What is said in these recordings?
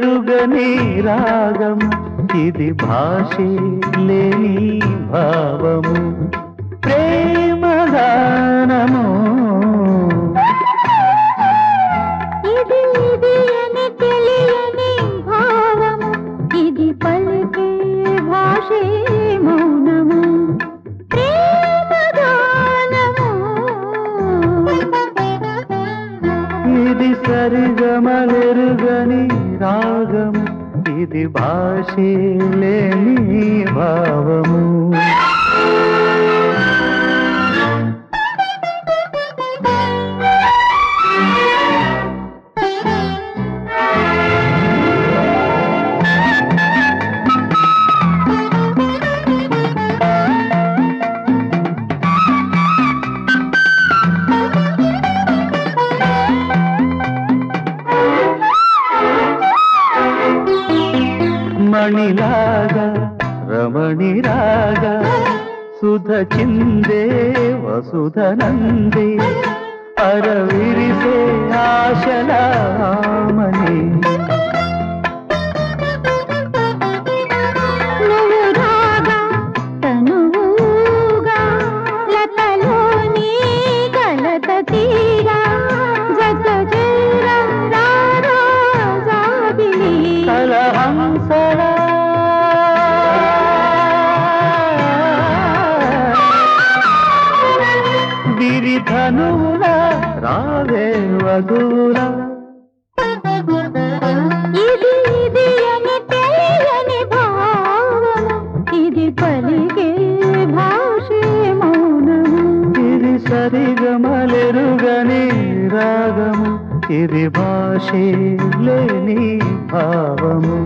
గమలెరుగని రాగం ఇది భాషే లేని భావము ప్రేమగానము ఇది ఇది అని తెలియని భావము ఇది పలికే భాషే మౌనము ప్రేమగానము ఇది సరిగమలెరుగని రాగము ఇది భాషే లేని భావము మణిలాగా రమణిరాగా సుధ చిందే వసుధ నందే అరవిరిసే ఆశలామణి నువ్వు రాగా తనువుగా లతలోని కలత తీరా జత చేర రారా జాబిలి కలహంసలా గిరిధనువుల రావే వధువుల ఇది ఇది అని తెలియని భావము ఇది పలికే భాషే మౌనము ఇది సరిగమలెరుగని రాగము ఇది భాషే లేని భావము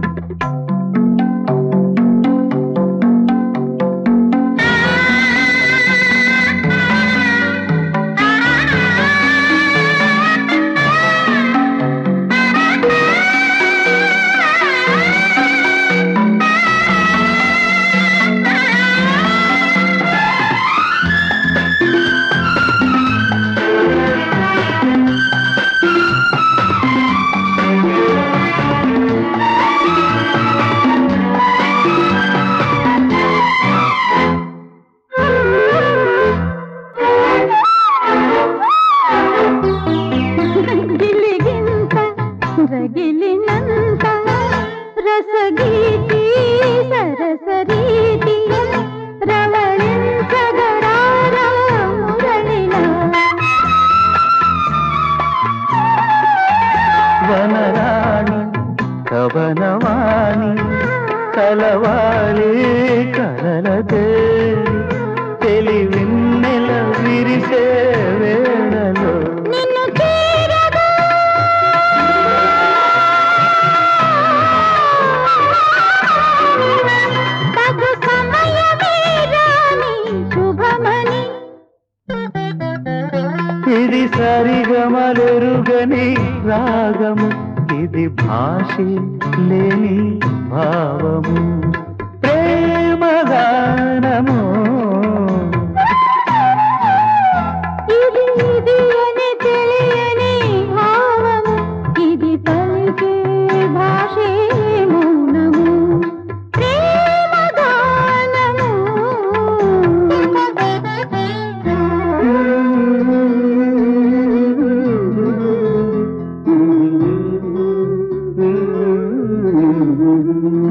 గిలిగింత రగిలినంత రసగీతి సరసరీతి రవళించగరారా మురళిలా వనరాణి కవనవాణి కలవాలి కలల తేరి తెలివిన్నెల విరిసే వేళలో నిన్ను చేరగా తగు సమయమే రాని శుభమని ఇది సరిగమలెరుగని రాగము ఇది భాష లేని భావము